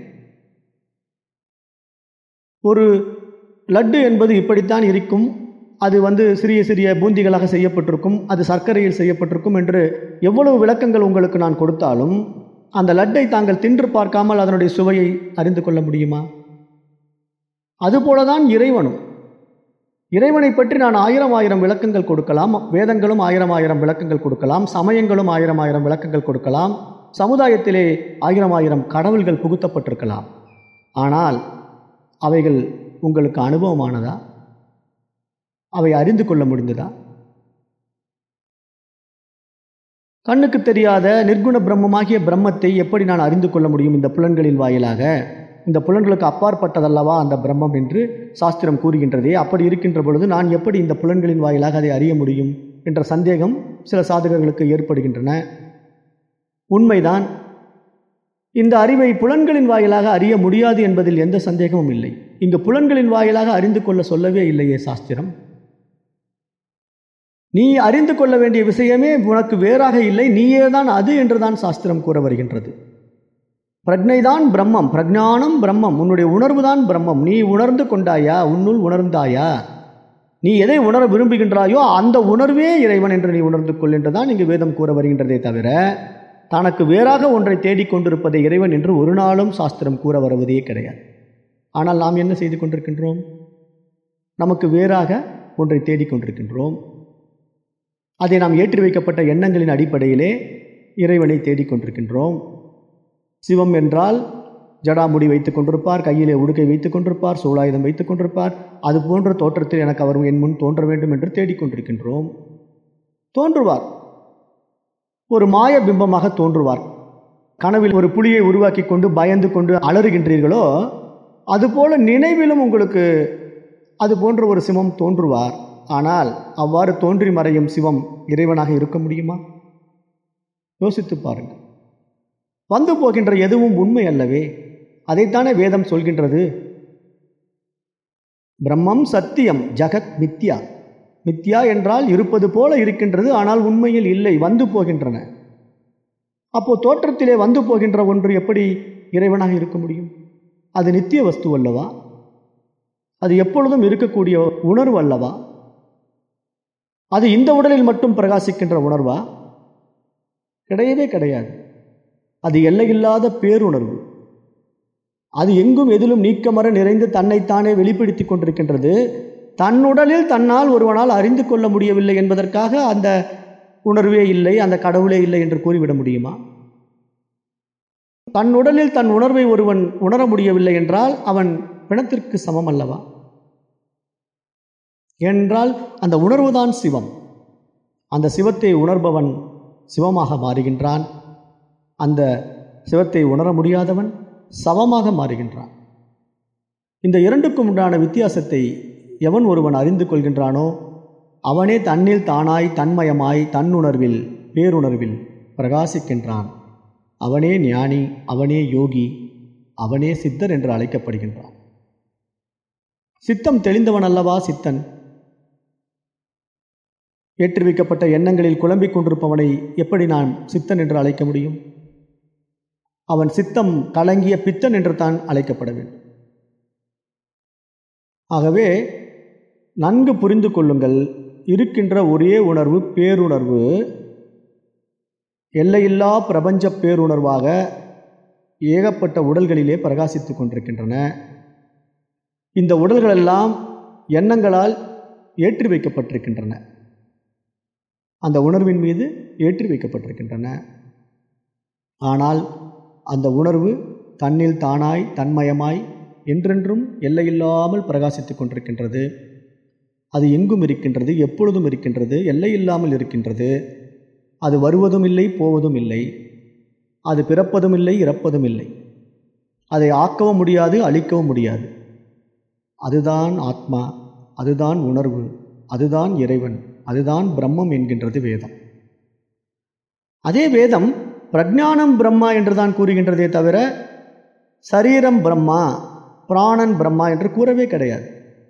ஒரு லட்டு என்பது இப்படித்தான் இருக்கும் அது வந்து சிறிய சிறிய பூந்திகளாக செய்யப்பட்டிருக்கும் அது சர்க்கரையில் செய்யப்பட்டிருக்கும் என்று எவ்வளவு விளக்கங்கள் உங்களுக்கு நான் கொடுத்தாலும் அந்த லட்டை தாங்கள் தின்று பார்க்காமல் அதனுடைய சுவையை அறிந்து கொள்ள முடியுமா அதுபோலதான் இறைவனும் இறைவனை பற்றி நான் ஆயிரம் ஆயிரம் விளக்கங்கள் கொடுக்கலாம் வேதங்களும் ஆயிரம் ஆயிரம் விளக்கங்கள் கொடுக்கலாம் சமயங்களும் ஆயிரம் ஆயிரம் விளக்கங்கள் கொடுக்கலாம் சமுதாயத்திலே ஆயிரம் ஆயிரம் கடவுள்கள் புகுத்தப்பட்டிருக்கலாம் ஆனால் அவைகள் உங்களுக்கு அனுபவமானதா அவை அறிந்து கொள்ள முடிந்ததா கண்ணுக்கு தெரியாத நிர்குண பிரம்மமாகிய பிரம்மத்தை எப்படி நான் அறிந்து கொள்ள முடியும் இந்த புலன்களின் வாயிலாக இந்த புலன்களுக்கு அப்பாற்பட்டதல்லவா அந்த பிரம்மம் என்று சாஸ்திரம் கூறுகின்றதே அப்படி இருக்கின்ற பொழுது நான் எப்படி இந்த புலன்களின் வாயிலாக அதை அறிய முடியும் என்ற சந்தேகம் சில சாதகர்களுக்கு ஏற்படுகின்றன உண்மைதான் இந்த அறிவை புலன்களின் வாயிலாக அறிய முடியாது என்பதில் எந்த சந்தேகமும் இல்லை இங்கு புலன்களின் வாயிலாக அறிந்து கொள்ள சொல்லவே இல்லையே சாஸ்திரம் நீ அறிந்து கொள்ள வேண்டிய விஷயமே உனக்கு வேறாக இல்லை நீயே தான் அது என்றுதான் சாஸ்திரம் கூற வருகின்றது பிரஜைதான் பிரம்மம் பிரஜானம் பிரம்மம் உன்னுடைய உணர்வு தான் பிரம்மம் நீ உணர்ந்து கொண்டாயா உன்னுள் உணர்ந்தாயா நீ எதை உணர விரும்புகின்றாயோ அந்த உணர்வே இறைவன் என்று நீ உணர்ந்து கொள் என்றுதான் இங்கு வேதம் கூற வருகின்றதே தவிர தனக்கு வேறாக ஒன்றை தேடிக்கொண்டிருப்பதை இறைவன் என்று ஒரு நாளும் சாஸ்திரம் கூற வருவதே கிடையாது ஆனால் நாம் என்ன செய்து கொண்டிருக்கின்றோம் நமக்கு வேறாக ஒன்றை தேடிக்கொண்டிருக்கின்றோம் அதை நாம் ஏற்றி வைக்கப்பட்ட எண்ணங்களின் அடிப்படையிலே இறைவனை தேடிக்கொண்டிருக்கின்றோம் சிவம் என்றால் ஜடாமுடி வைத்துக் கொண்டிருப்பார் கையிலே உடுக்கை வைத்துக் கொண்டிருப்பார் சூலாயுதம் வைத்துக் கொண்டிருப்பார் அது போன்ற தோற்றத்தில் எனக்கு அவர் என் முன் தோன்ற வேண்டும் என்று தேடிக்கொண்டிருக்கின்றோம் தோன்றுவார் ஒரு மாய பிம்பமாக தோன்றுவார் கனவில் ஒரு புலியை உருவாக்கி கொண்டு பயந்து கொண்டு அலறுகின்றீர்களோ அதுபோல நினைவிலும் உங்களுக்கு அது போன்ற ஒரு சிவம் தோன்றுவார் ஆனால் அவ்வாறு தோன்றி மறையும் சிவம் இறைவனாக இருக்க முடியுமா யோசித்து பாருங்கள் வந்து போகின்ற எதுவும் உண்மை அல்லவே அதைத்தானே வேதம் சொல்கின்றது பிரம்மம் சத்தியம் ஜகத் மித்யா மித்யா என்றால் இருப்பது போல இருக்கின்றது ஆனால் உண்மையில் இல்லை வந்து போகின்றன அப்போ தோற்றத்திலே வந்து போகின்ற ஒன்று எப்படி இறைவனாக இருக்க முடியும் அது நித்திய வஸ்து அல்லவா அது எப்பொழுதும் இருக்கக்கூடிய உணர்வு அல்லவா அது இந்த உடலில் மட்டும் பிரகாசிக்கின்ற உணர்வா கிடையவே கிடையாது அது எல்லையில்லாத பேருணர்வு அது எங்கும் எதிலும் நீக்கமர நிறைந்து தன்னைத்தானே வெளிப்படுத்தி கொண்டிருக்கின்றது தன்னுடலில் தன்னால் ஒருவனால் அறிந்து கொள்ள முடியவில்லை என்பதற்காக அந்த உணர்வே இல்லை அந்த கடவுளே இல்லை என்று கூறிவிட முடியுமா தன் உடலில் தன் உணர்வை ஒருவன் உணர முடியவில்லை என்றால் அவன் பிணத்திற்கு சமம் அல்லவா என்றால் அந்த உணர்வுதான் சிவம் அந்த சிவத்தை உணர்பவன் சிவமாக மாறுகின்றான் அந்த சிவத்தை உணர முடியாதவன் சவமாக மாறுகின்றான் இந்த இரண்டுக்கும் உண்டான வித்தியாசத்தை எவன் ஒருவன் அறிந்து கொள்கின்றானோ அவனே தன்னில் தானாய் தன்மயமாய் தன்னுணர்வில் பேருணர்வில் பிரகாசிக்கின்றான் அவனே ஞானி அவனே யோகி அவனே சித்தர் என்று அழைக்கப்படுகின்றான் சித்தம் தெளிந்தவன் அல்லவா சித்தன் ஏற்றி வைக்கப்பட்ட எண்ணங்களில் குழம்பிக் கொண்டிருப்பவனை எப்படி நான் சித்தன் என்று அழைக்க முடியும் அவன் சித்தம் கலங்கிய பித்தன் என்று தான் அழைக்கப்பட வேண்டும் ஆகவே நன்கு புரிந்து கொள்ளுங்கள் இருக்கின்ற ஒரே உணர்வு பேருணர்வு எல்லையில்லா பிரபஞ்ச பேருணர்வாக ஏகப்பட்ட உடல்களிலே பிரகாசித்து கொண்டிருக்கின்றன இந்த உடல்களெல்லாம் எண்ணங்களால் ஏற்றி வைக்கப்பட்டிருக்கின்றன அந்த உணர்வின் மீது ஏற்றி வைக்கப்பட்டிருக்கின்றன ஆனால் அந்த உணர்வு தன்னில் தானாய் தன்மயமாய் என்றென்றும் எல்லையில்லாமல் பிரகாசித்து கொண்டிருக்கின்றது அது எங்கும் இருக்கின்றது எப்பொழுதும் இருக்கின்றது எல்லையில்லாமல் இருக்கின்றது அது வருவதும் இல்லை போவதும் இல்லை அது பிறப்பதும் இல்லை இறப்பதும் இல்லை அதை ஆக்கவும் முடியாது அழிக்கவும் முடியாது அதுதான் ஆத்மா அதுதான் உணர்வு அதுதான் இறைவன் அதுதான் பிரம்மம் என்கின்றது வேதம் அதே வேதம் பிரஜானம் பிரம்மா என்று தான் கூறுகின்றதே தவிர சரீரம் பிரம்மா பிராணன் பிரம்மா என்று கூறவே கிடையாது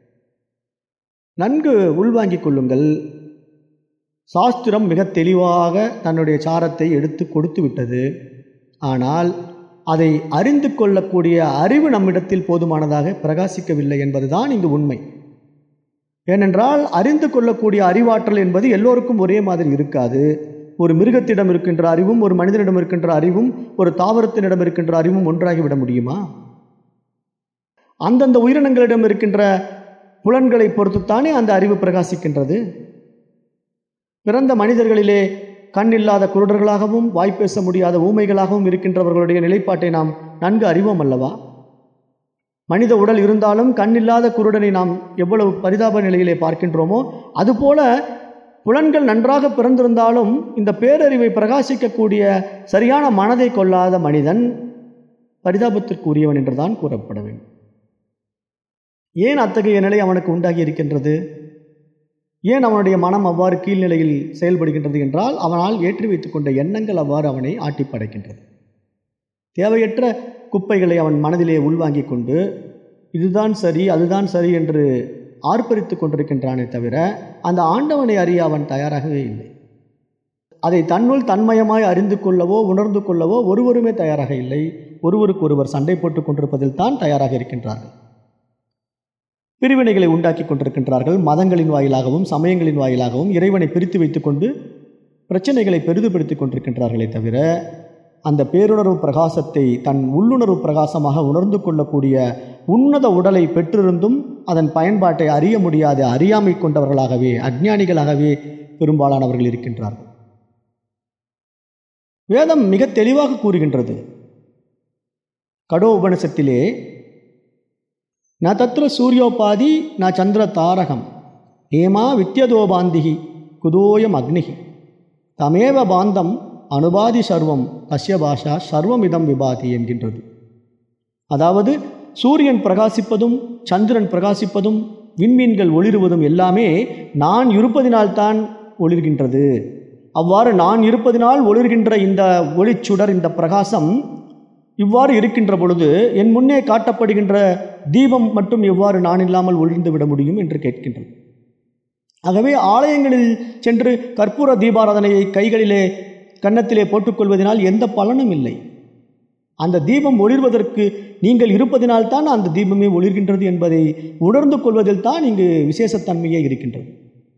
நன்கு உள்வாங்கிக் கொள்ளுங்கள் சாஸ்திரம் மிக தெளிவாக தன்னுடைய சாரத்தை எடுத்து கொடுத்து விட்டது ஆனால் அதை அறிந்து கொள்ளக்கூடிய அறிவு நம்மிடத்தில் போதுமானதாக பிரகாசிக்கவில்லை என்பதுதான் இங்கு உண்மை ஏனென்றால் அறிந்து கொள்ளக்கூடிய அறிவாற்றல் என்பது எல்லோருக்கும் ஒரே மாதிரி இருக்காது ஒரு மிருகத்திடம் இருக்கின்ற அறிவும் ஒரு மனிதனிடம் இருக்கின்ற அறிவும் ஒரு தாவரத்தினிடம் இருக்கின்ற அறிவும் ஒன்றாகிவிட முடியுமா அந்தந்த உயிரினங்களிடம் இருக்கின்ற புலன்களை பொறுத்துத்தானே அந்த அறிவு பிரகாசிக்கின்றது பிறந்த மனிதர்களிலே கண் இல்லாத குருடர்களாகவும் வாய்ப்பேச முடியாத ஊமைகளாகவும் இருக்கின்றவர்களுடைய நிலைப்பாட்டை நாம் நன்கு அறிவோம் அல்லவா மனித உடல் இருந்தாலும் கண் இல்லாத குருடனை நாம் எவ்வளவு பரிதாப நிலையிலே பார்க்கின்றோமோ அதுபோல புலன்கள் நன்றாக பிறந்திருந்தாலும் இந்த பேரறிவை பிரகாசிக்கக்கூடிய சரியான மனதை கொள்ளாத மனிதன் பரிதாபத்திற்குரியவன் என்றுதான் கூறப்பட வேண்டும் ஏன் அத்தகைய நிலை அவனுக்கு உண்டாகி இருக்கின்றது ஏன் அவனுடைய மனம் அவ்வாறு கீழ்நிலையில் செயல்படுகின்றது என்றால் அவனால் ஏற்றி வைத்துக்கொண்ட எண்ணங்கள் அவ்வாறு அவனை ஆட்டி படைக்கின்றது தேவையற்ற குப்பைகளை அவன் மனதிலே உள்வாங்கிக் கொண்டு இதுதான் சரி அதுதான் சரி என்று ஆர்ப்பரித்து கொண்டிருக்கின்றானே தவிர அந்த ஆண்டவனை அறிய அவன் தயாராகவே இல்லை அதை தன்னுள் தன்மயமாய் அறிந்து கொள்ளவோ உணர்ந்து கொள்ளவோ ஒருவருமே தயாராக இல்லை ஒருவருக்கு ஒருவர் சண்டை போட்டுக் கொண்டிருப்பதில் தான் தயாராக இருக்கின்றார்கள் பிரிவினைகளை உண்டாக்கி கொண்டிருக்கின்றார்கள் மதங்களின் வாயிலாகவும் சமயங்களின் வாயிலாகவும் இறைவனை பிரித்து வைத்துக்கொண்டு பிரச்சனைகளை பெரிதுபடுத்திக் கொண்டிருக்கின்றார்களே தவிர அந்த பேருணர்வு பிரகாசத்தை தன் உள்ளுணர்வு பிரகாசமாக உணர்ந்து கொள்ளக்கூடிய உன்னத உடலை பெற்றிருந்தும் அதன் பயன்பாட்டை அறிய முடியாத அறியாமை கொண்டவர்களாகவே அஜ்ஞானிகளாகவே பெரும்பாலானவர்கள் இருக்கின்றார்கள் வேதம் மிக தெளிவாக கூறுகின்றது கடோ உபனிஷத்திலே ந தத்ர சூரியோபாதி ந சந்திர தாரகம் ஏமா வித்யதோபாந்திகி குதோயம் அக்னிகி தமேவ பாந்தம் அனுபாதி சர்வம் கஷ்ய பாஷா சர்வமிதம் விபாதி என்கின்றது அதாவது சூரியன் பிரகாசிப்பதும் சந்திரன் பிரகாசிப்பதும் விண்மீன்கள் ஒளிருவதும் எல்லாமே நான் இருப்பதினால்தான் ஒளிர்கின்றது அவ்வாறு நான் இருப்பதினால் ஒளிர்கின்ற இந்த ஒளிச்சுடர் இந்த பிரகாசம் இவ்வாறு இருக்கின்ற பொழுது என் முன்னே காட்டப்படுகின்ற தீபம் மட்டும் எவ்வாறு நான் இல்லாமல் ஒளிர்ந்து விட முடியும் என்று கேட்கின்றது ஆகவே ஆலயங்களில் சென்று கற்பூர தீபாராதனையை கைகளிலே கன்னத்திலே போட்டுக்கொள்வதனால் எந்த பலனும் இல்லை அந்த தீபம் ஒளிர்வதற்கு நீங்கள் இருப்பதினால் தான் அந்த தீபமே ஒளிர்கின்றது என்பதை உணர்ந்து கொள்வதில் தான் இங்கு விசேஷத்தன்மையே இருக்கின்றது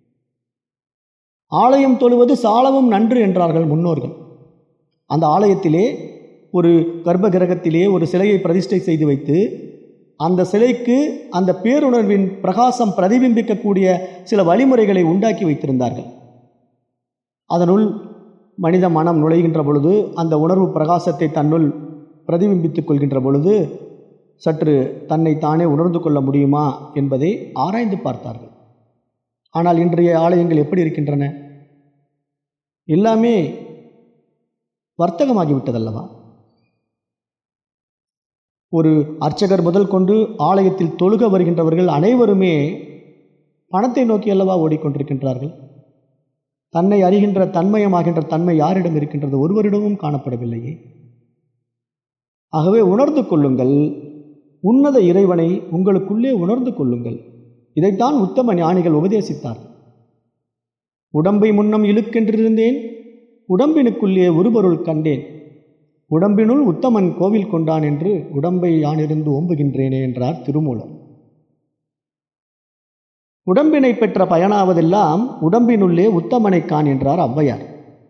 ஆலயம் தொழுவது சாலவும் நன்று என்றார்கள் முன்னோர்கள் அந்த ஆலயத்திலே ஒரு கர்ப்ப கிரகத்திலே ஒரு சிலையை பிரதிஷ்டை செய்து வைத்து அந்த சிலைக்கு அந்த பேருணர்வின் பிரகாசம் பிரதிபிம்பிக்கக்கூடிய சில வழிமுறைகளை உண்டாக்கி வைத்திருந்தார்கள் அதனுள் மனித மனம் நுழைகின்ற பொழுது அந்த உணர்வு பிரகாசத்தை தன்னுள் பிரதிபிம்பித்துக் கொள்கின்ற பொழுது சற்று தன்னை தானே உணர்ந்து கொள்ள முடியுமா என்பதை ஆராய்ந்து பார்த்தார்கள் ஆனால் இன்றைய ஆலயங்கள் எப்படி இருக்கின்றன எல்லாமே வர்த்தகமாகிவிட்டதல்லவா ஒரு அர்ச்சகர் முதல் கொண்டு ஆலயத்தில் தொழுக வருகின்றவர்கள் அனைவருமே பணத்தை நோக்கி அல்லவா ஓடிக்கொண்டிருக்கின்றார்கள் தன்னை அறிகின்ற தன்மயமாகின்ற தன்மை யாரிடம் இருக்கின்றது ஒருவரிடமும் காணப்படவில்லையே ஆகவே உணர்ந்து கொள்ளுங்கள் உன்னத இறைவனை உங்களுக்குள்ளே உணர்ந்து கொள்ளுங்கள் இதைத்தான் உத்தம ஞானிகள் உபதேசித்தார் உடம்பை முன்னம் இழுக்கென்றிருந்தேன் உடம்பினுக்குள்ளே ஒருபொருள் கண்டேன் உடம்பினுள் உத்தமன் கோவில் கொண்டான் என்று உடம்பை யானிருந்து ஓம்புகின்றேனே என்றார் திருமூலர் உடம்பினை பெற்ற பயனாவதெல்லாம் உடம்பினுள்ளே உத்தமனை கான் என்றார் ஔவையார்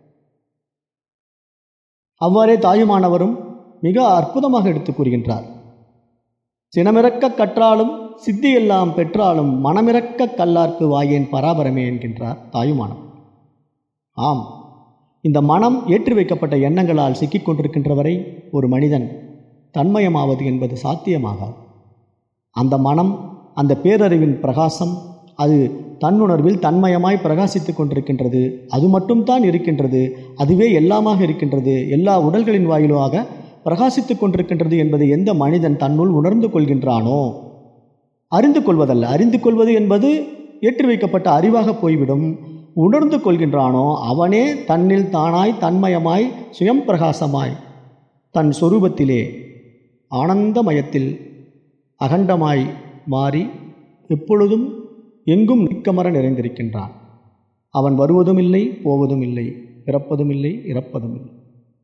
அவ்வாறே தாயுமானவரும் மிக அற்புதமாக எடுத்துக் கூறுகின்றார் சினமிறக்க கற்றாலும் சித்தியெல்லாம் பெற்றாலும் மனமிறக்க கல்லார்க்கு வாயேன் பராபரமே என்கின்றார் தாயுமானவர் ஆம் இந்த மனம் ஏற்றி வைக்கப்பட்ட எண்ணங்களால் சிக்கிக் கொண்டிருக்கின்றவரை ஒரு மனிதன் தன்மயமாவது என்பது சாத்தியமாகாது அந்த மனம் அந்த பேரறிவின் பிரகாசம் அது தன்னுணர்வில் தன்மயமாய் பிரகாசித்துக் கொண்டிருக்கின்றது அது மட்டும்தான் இருக்கின்றது அதுவே எல்லாமாக இருக்கின்றது எல்லா உடல்களின் வாயிலாக பிரகாசித்துக் கொண்டிருக்கின்றது என்பதை எந்த மனிதன் தன்னுள் உணர்ந்து கொள்கின்றானோ அறிந்து கொள்வதல்ல அறிந்து கொள்வது என்பது ஏற்றி வைக்கப்பட்ட அறிவாக போய்விடும் உணர்ந்து கொள்கின்றானோ அவனே தன்னில் தானாய் தன்மயமாய் சுயம் பிரகாசமாய் தன் சொரூபத்திலே ஆனந்தமயத்தில் அகண்டமாய் மாறி எப்பொழுதும் எங்கும் நிற்கமர நிறைந்திருக்கின்றான் அவன் வருவதும் இல்லை போவதும் இல்லை பிறப்பதும் இல்லை இறப்பதும் இல்லை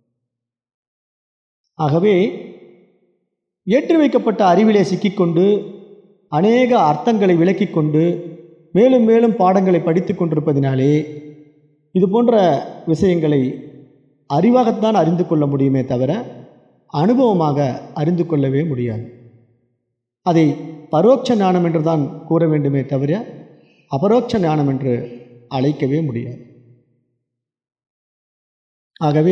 ஆகவே ஏற்றி வைக்கப்பட்ட அறிவிலே சிக்கிக்கொண்டு அநேக அர்த்தங்களை விளக்கிக் கொண்டு மேலும் மேலும் பாடங்களை படித்து கொண்டிருப்பதினாலே இது போன்ற விஷயங்களை அறிவாகத்தான் அறிந்து கொள்ள முடியுமே தவிர அனுபவமாக அறிந்து கொள்ளவே முடியாது அதை பரோட்ச ஞானம் என்று தான் கூற வேண்டுமே தவிர அபரோட்ச ஞானம் என்று அழைக்கவே முடியாது ஆகவே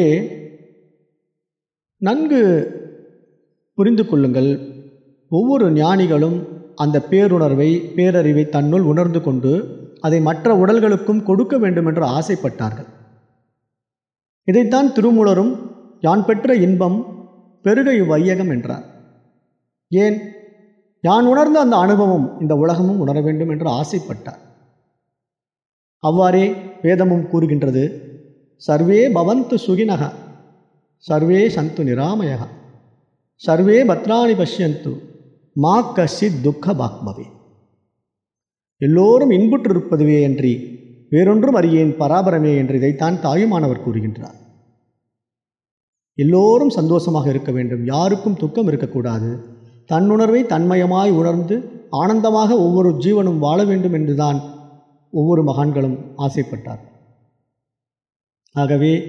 நன்கு புரிந்து கொள்ளுங்கள் ஒவ்வொரு ஞானிகளும் அந்த பேருணர்வை பேரறிவை தன்னுள் உணர்ந்து கொண்டு அதை மற்ற உடல்களுக்கும் கொடுக்க வேண்டும் என்று ஆசைப்பட்டார்கள் இதைத்தான் திருமூலரும் யான் பெற்ற இன்பம் பெருக இவ்வையகம் என்றார் ஏன் யான் உணர்ந்த அந்த அனுபவம் இந்த உலகமும் உணர வேண்டும் என்று ஆசைப்பட்டார் அவ்வாறே வேதமும் கூறுகின்றது சர்வே பவந்து சுகினக சர்வே சந்து நிராமயக சர்வே பத்ராணி பஷ்யந்து மா கஷித் துக்க பாக்பவே எல்லோரும் இன்புற்றிருப்பதுவே அன்றி வேறொன்றும் அறியேன் பராபரமே என்று இதைத்தான் தாயுமானவர் கூறுகின்றார் எல்லோரும் சந்தோஷமாக இருக்க வேண்டும் யாருக்கும் துக்கம் இருக்கக்கூடாது தன்னுணர்வை தன்மயமாய் உணர்ந்து ஆனந்தமாக ஒவ்வொரு ஜீவனும் வாழ வேண்டும் என்றுதான் ஒவ்வொரு மகான்களும் ஆசைப்பட்டார் ஆகவே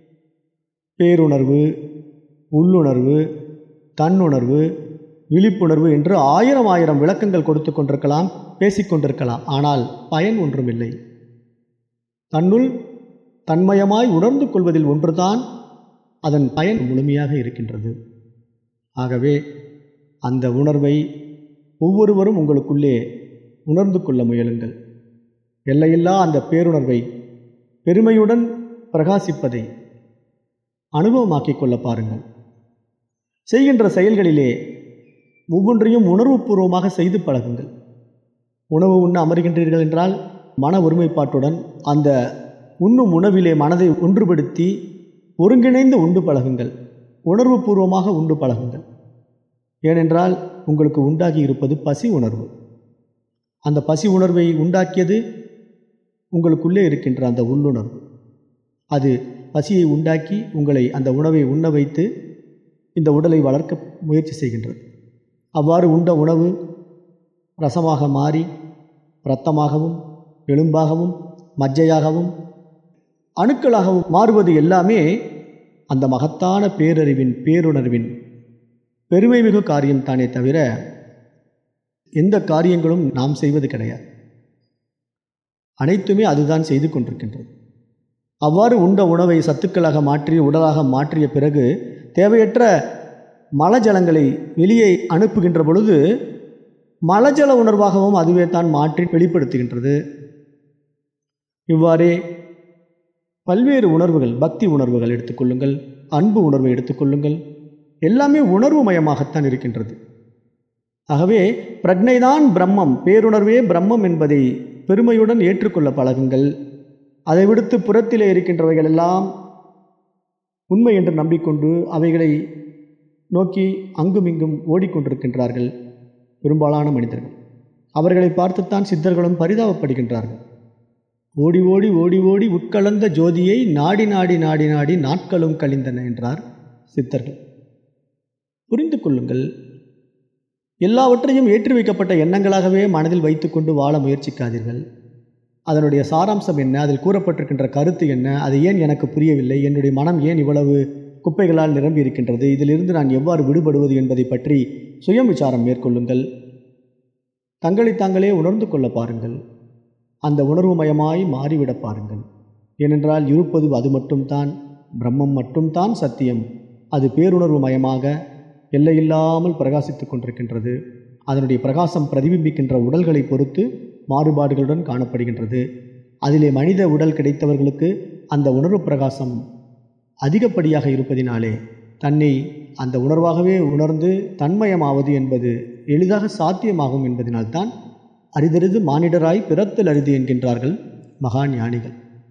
பேருணர்வு உள்ளுணர்வு தன்னுணர்வு விழிப்புணர்வு என்று ஆயிரம் ஆயிரம் விளக்கங்கள் கொடுத்து கொண்டிருக்கலாம் பேசிக்கொண்டிருக்கலாம் ஆனால் பயன் ஒன்றுமில்லை தன்னுள் தன்மயமாய் உணர்ந்து கொள்வதில் ஒன்றுதான் அதன் பயன் முழுமையாக இருக்கின்றது ஆகவே அந்த உணர்வை ஒவ்வொருவரும் உங்களுக்குள்ளே உணர்ந்து கொள்ள முயலுங்கள் எல்லையில்லா அந்த பேருணர்வை பெருமையுடன் பிரகாசிப்பதை அனுபவமாக்கிக் கொள்ள பாருங்கள் செய்கின்ற செயல்களிலே ஒவ்வொன்றையும் உணர்வுபூர்வமாக செய்து பழகுங்கள் உணவு உண்ண அமர்கின்றீர்கள் என்றால் மன ஒருமைப்பாட்டுடன் அந்த உண்ணும் உணவிலே மனதை ஒன்றுபடுத்தி ஒருங்கிணைந்து உண்டு பழகுங்கள் உணர்வுபூர்வமாக உண்டு பழகுங்கள் ஏனென்றால் உங்களுக்கு உண்டாகி இருப்பது பசி உணர்வு அந்த பசி உணர்வை உண்டாக்கியது உங்களுக்குள்ளே இருக்கின்ற அந்த உள்ளுணர்வு அது பசியை உண்டாக்கி உங்களை அந்த உணவை உண்ண வைத்து இந்த உடலை வளர்க்க முயற்சி செய்கின்றது அவ்வாறு உண்ட உணவு ரசமாக மாறி இரத்தமாகவும் எலும்பாகவும் மஜ்ஜையாகவும் அணுக்களாகவும் மாறுவது எல்லாமே அந்த மகத்தான பேரறிவின் பேருணர்வின் பெருமை மிகு காரியம் தானே தவிர எந்த காரியங்களும் நாம் செய்வது கிடையாது அனைத்துமே அதுதான் செய்து கொண்டிருக்கின்றது அவ்வாறு உண்ட உணவை சத்துக்களாக மாற்றி உடலாக மாற்றிய பிறகு தேவையற்ற மலஜலங்களை வெளியே அனுப்புகின்ற பொழுது மலஜல உணர்வாகவும் அதுவே தான் மாற்றி வெளிப்படுத்துகின்றது இவ்வாறே பல்வேறு உணர்வுகள் பக்தி உணர்வுகள் எடுத்துக்கொள்ளுங்கள் அன்பு உணர்வை எடுத்துக்கொள்ளுங்கள் எல்லாமே உணர்வு மயமாகத்தான் இருக்கின்றது ஆகவே பிரக்னைதான் பிரம்மம் பேருணர்வே பிரம்மம் என்பதை பெருமையுடன் ஏற்றுக்கொள்ள பழகுங்கள் அதை விடுத்து புறத்திலே இருக்கின்றவைகள் எல்லாம் உண்மை என்று நம்பிக்கொண்டு அவைகளை நோக்கி அங்குமிங்கும் ஓடிக்கொண்டிருக்கின்றார்கள் பெரும்பாலான மனிதர்கள் அவர்களை பார்த்துத்தான் சித்தர்களும் பரிதாபப்படுகின்றார்கள் ஓடி ஓடி ஓடி ஓடி உட்கலந்த ஜோதியை நாடி நாடி நாடி நாடி நாட்களும் கழிந்தன என்றார் சித்தர்கள் புரிந்து கொள்ளுங்கள் எல்லாவற்றையும் ஏற்றி வைக்கப்பட்ட எண்ணங்களாகவே மனதில் வைத்துக்கொண்டு வாழ முயற்சிக்காதீர்கள் அதனுடைய சாராம்சம் என்ன அதில் கூறப்பட்டிருக்கின்ற கருத்து என்ன அது ஏன் எனக்கு புரியவில்லை என்னுடைய மனம் ஏன் இவ்வளவு குப்பைகளால் நிரம்பி இருக்கின்றது இதிலிருந்து நான் எவ்வாறு விடுபடுவது என்பதை பற்றி சுயம் விசாரம் மேற்கொள்ளுங்கள் தங்களை தாங்களே உணர்ந்து கொள்ள பாருங்கள் அந்த உணர்வுமயமாய் மாறிவிட பாருங்கள் ஏனென்றால் இருப்பது அது மட்டும்தான் பிரம்மம் மட்டும்தான் சத்தியம் அது பேருணர்வு மயமாக எல்லையில்லாமல் பிரகாசித்து கொண்டிருக்கின்றது அதனுடைய பிரகாசம் பிரதிபிம்பிக்கின்ற உடல்களை பொறுத்து மாறுபாடுகளுடன் காணப்படுகின்றது அதிலே மனித உடல் கிடைத்தவர்களுக்கு அந்த உணர்வு பிரகாசம் அதிகப்படியாக இருப்பதினாலே தன்னை அந்த உணர்வாகவே உணர்ந்து தன்மயமாவது என்பது எளிதாக சாத்தியமாகும் என்பதனால்தான் அரிதறிது மானிடராய் பிறத்தல் அரிது என்கின்றார்கள் மகா ஞானிகள்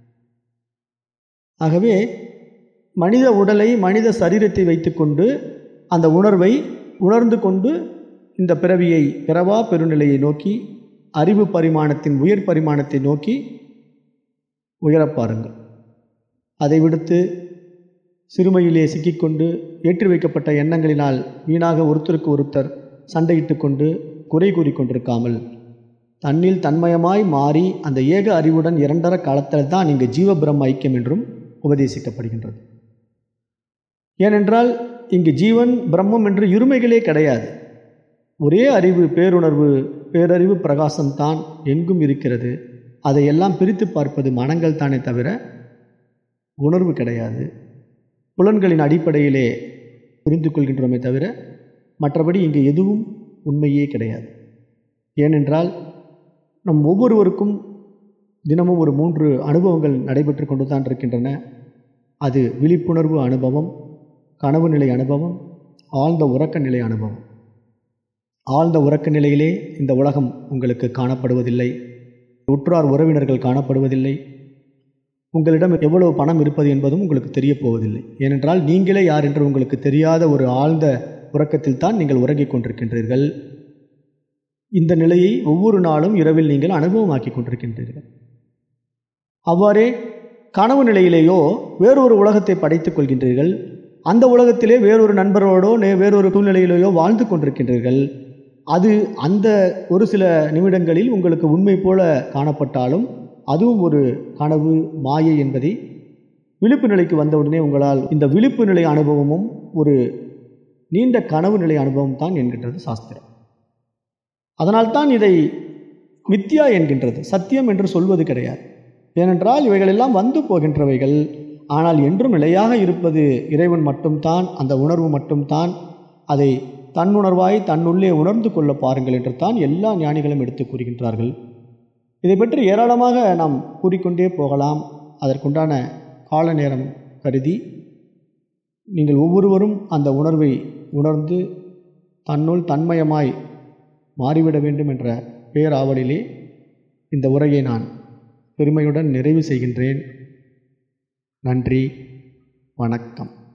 ஆகவே மனித உடலை மனித சரீரத்தை வைத்துக்கொண்டு அந்த உணர்வை உணர்ந்து கொண்டு இந்த பிறவியை பிறவா பெருநிலையை நோக்கி அறிவு பரிமாணத்தின் உயர் பரிமாணத்தை நோக்கி உயரப் பாருங்கள் அதை விடுத்து சிறுமையிலே சிக்கிக்கொண்டு ஏற்றி வைக்கப்பட்ட எண்ணங்களினால் வீணாக ஒருத்தருக்கு ஒருத்தர் சண்டையிட்டு கொண்டு குறை கூறிக்கொண்டிருக்காமல் தன்னில் தன்மயமாய் மாறி அந்த ஏக அறிவுடன் இரண்டர காலத்தில் தான் இங்கு ஜீவ பிரம்ம ஐக்கியம் என்றும் உபதேசிக்கப்படுகின்றது ஏனென்றால் இங்கு ஜீவன் பிரம்மம் என்று இருமைகளே கிடையாது ஒரே அறிவு பேருணர்வு பேரறிவு பிரகாசம்தான் எங்கும் இருக்கிறது அதையெல்லாம் பிரித்து பார்ப்பது மனங்கள் தானே தவிர உணர்வு கிடையாது புலன்களின் அடிப்படையிலே புரிந்து கொள்கின்றோமே தவிர மற்றபடி இங்கு எதுவும் உண்மையே கிடையாது ஏனென்றால் நம் ஒவ்வொருவருக்கும் தினமும் ஒரு மூன்று அனுபவங்கள் நடைபெற்று கொண்டு தான் இருக்கின்றன அது விழிப்புணர்வு அனுபவம் கனவு நிலை அனுபவம் ஆழ்ந்த உறக்க நிலை அனுபவம் ஆழ்ந்த உறக்க நிலையிலே இந்த உலகம் உங்களுக்கு காணப்படுவதில்லை உற்றார் உறவினர்கள் காணப்படுவதில்லை உங்களிடம் எவ்வளவு பணம் இருப்பது என்பதும் உங்களுக்கு தெரிய போவதில்லை ஏனென்றால் நீங்களே யார் என்று உங்களுக்கு தெரியாத ஒரு ஆழ்ந்த உறக்கத்தில் தான் நீங்கள் உறங்கிக் கொண்டிருக்கின்றீர்கள் இந்த நிலையை ஒவ்வொரு நாளும் இரவில் நீங்கள் அனுபவமாக்கி கொண்டிருக்கின்றீர்கள் அவ்வாறே கனவு நிலையிலேயோ வேறொரு உலகத்தை படைத்துக் கொள்கின்றீர்கள் அந்த உலகத்திலே வேறொரு நண்பரோடோ நே- வேறொரு சூழ்நிலையிலேயோ வாழ்ந்து கொண்டிருக்கின்றீர்கள் அது அந்த ஒரு சில நிமிடங்களில் உங்களுக்கு உண்மை போல காணப்பட்டாலும் அதுவும் ஒரு கனவு மாயை என்பதை விழிப்பு நிலைக்கு வந்தவுடனே உங்களால் இந்த விழிப்பு நிலை அனுபவமும் ஒரு நீண்ட கனவு நிலை அனுபவம் தான் என்கின்றது சாஸ்திரம் அதனால்தான் இதை மித்யா என்கின்றது சத்தியம் என்று சொல்வது கிடையாது ஏனென்றால் இவைகளெல்லாம் வந்து போகின்றவைகள் ஆனால் என்றும் நிலையாக இருப்பது இறைவன் மட்டும்தான் அந்த உணர்வு மட்டும்தான் அதை தன்னுணர்வாய் தன்னுள்ளே உணர்ந்து கொள்ள பாருங்கள் என்று தான் எல்லா ஞானிகளும் எடுத்து கூறுகின்றார்கள் இதை பற்றி ஏராளமாக நாம் கூறிக்கொண்டே போகலாம் அதற்குண்டான கால நேரம் கருதி நீங்கள் ஒவ்வொருவரும் அந்த உணர்வை உணர்ந்து தன்னுள் தன்மயமாய் மாறிவிட வேண்டும் என்ற பேராவலிலே இந்த உரையை நான் பெருமையுடன் நிறைவு செய்கின்றேன் நன்றி வணக்கம்